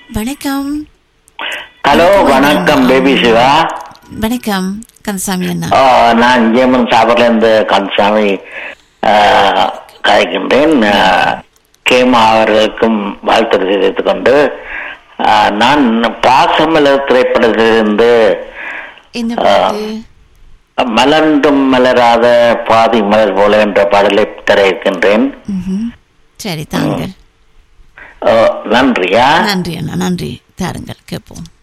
வணக்கம் ஹலோ வணக்கம் பேபி சிவா வணக்கம் கந்தசாமி அண்ணா ஆ, நான் ஜேமன் சாபர்ல இருந்து கந்தசாமி ஆ, கதைக்கின்றேன் ஆ, கேமா அவர்களுக்கும் வாழ்த்து தெரிவித்துக் கொண்டு ஆ, நான் பாசமலர் திரைப்படத்திலிருந்து என்ன பாட்டு மலர்ந்தும் மலராத பாதி மலர் போல என்ற பாடலை தர இருக்கின்றேன் ம்ஹும். சரி தாங்கள் ஆ, நன்றியா நன்றி அண்ணா நன்றி தாருங்கள் கேட்போம்